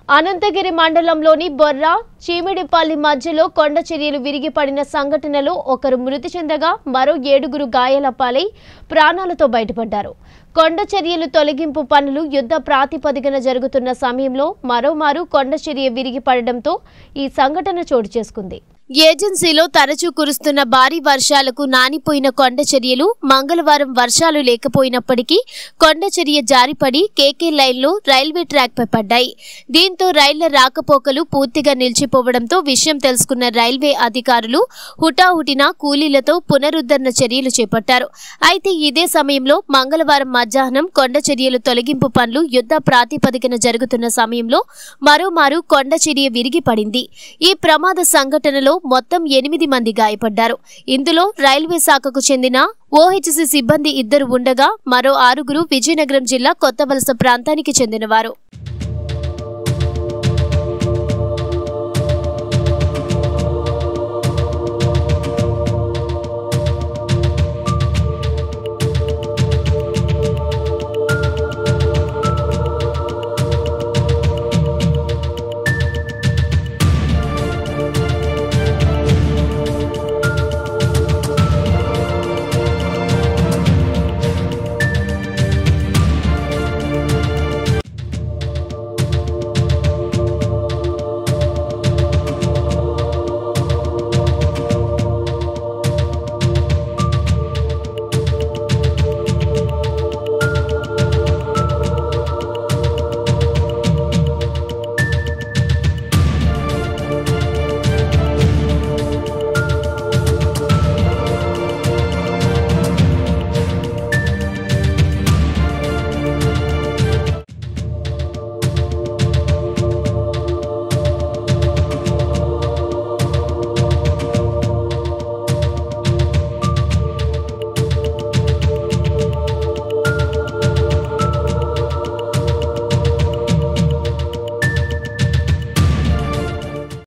అనంతగిరి మండలంలోని బొర్ర చీమిడిపల్లి మధ్యలో కొండ చర్యలు విరిగి పడిన సంఘటనలో ఒకరు మృతి చెందగా మరో ఏడుగురు గాయాల పాలై ప్రాణాలతో బయటపడ్డారు కొండ చర్యలు తొలగింపు పనులు యుద్ధ ప్రాతిపదికన జరుగుతున్న సమయంలో మరోమారు కొండ చర్య విరిగి పడడంతో ఈ సంఘటన చోటు చేసుకుంది ఏజెన్సీలో తరచూ కురుస్తున్న భారీ వర్షాలకు నానిపోయిన కొండ చర్యలు మంగళవారం వర్షాలు లేకపోయినప్పటికీ కొండ చర్య జారిపడి కేకే లైన్లో రైల్వే ట్రాక్పై పడ్డాయి దీంతో రైళ్ల రాకపోకలు పూర్తిగా నిలిచిపోవడంతో విషయం తెలుసుకున్న రైల్వే అధికారులు హుటాహుటిన కూలీలతో పునరుద్ధరణ చర్యలు చేపట్టారు అయితే ఇదే సమయంలో మంగళవారం మధ్యాహ్నం కొండ చర్యలు తొలగింపు పనులు యుద్ధ ప్రాతిపదికన జరుగుతున్న సమయంలో మరోమారు కొండ చర్య విరిగి పడింది ఈ ప్రమాద సంఘటనలో మొత్తం ఎనిమిది మంది గాయపడ్డారు ఇందులో రైల్వే శాఖకు చెందిన ఓహెచ్సి సిబ్బంది ఇద్దరు ఉండగా మరో ఆరుగురు విజయనగరం జిల్లా కొత్తవలస ప్రాంతానికి చెందినవారు